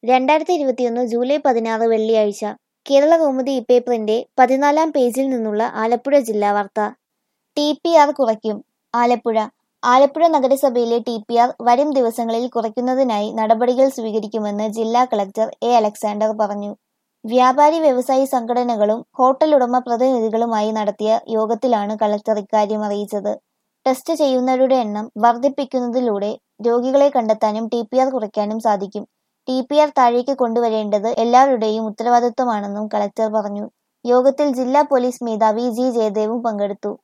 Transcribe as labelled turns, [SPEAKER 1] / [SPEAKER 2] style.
[SPEAKER 1] രണ്ടായിരത്തി ഇരുപത്തിയൊന്ന് ജൂലൈ പതിനാറ് വെള്ളിയാഴ്ച കേരള കൗമുദി ഇപ്പേപ്പറിന്റെ പതിനാലാം പേജിൽ നിന്നുള്ള ആലപ്പുഴ ജില്ലാ വാർത്ത ടി പി ആർ കുറയ്ക്കും ആലപ്പുഴ ആലപ്പുഴ നഗരസഭയിലെ ടി പി ആർ വരും ദിവസങ്ങളിൽ കുറയ്ക്കുന്നതിനായി നടപടികൾ സ്വീകരിക്കുമെന്ന് ജില്ലാ കളക്ടർ എ അലക്സാണ്ടർ പറഞ്ഞു വ്യാപാരി വ്യവസായി സംഘടനകളും ഹോട്ടൽ ഉടമ പ്രതിനിധികളുമായി നടത്തിയ യോഗത്തിലാണ് കളക്ടർ ഇക്കാര്യം അറിയിച്ചത് ടെസ്റ്റ് ചെയ്യുന്നവരുടെ എണ്ണം വർദ്ധിപ്പിക്കുന്നതിലൂടെ രോഗികളെ കണ്ടെത്താനും ടി പി ആർ കുറയ്ക്കാനും സാധിക്കും ടി പി ആർ താഴേക്ക് കൊണ്ടുവരേണ്ടത് എല്ലാവരുടെയും ഉത്തരവാദിത്വമാണെന്നും കളക്ടർ പറഞ്ഞു യോഗത്തിൽ ജില്ലാ പോലീസ് മേധാവി ജി ജയദേവും പങ്കെടുത്തു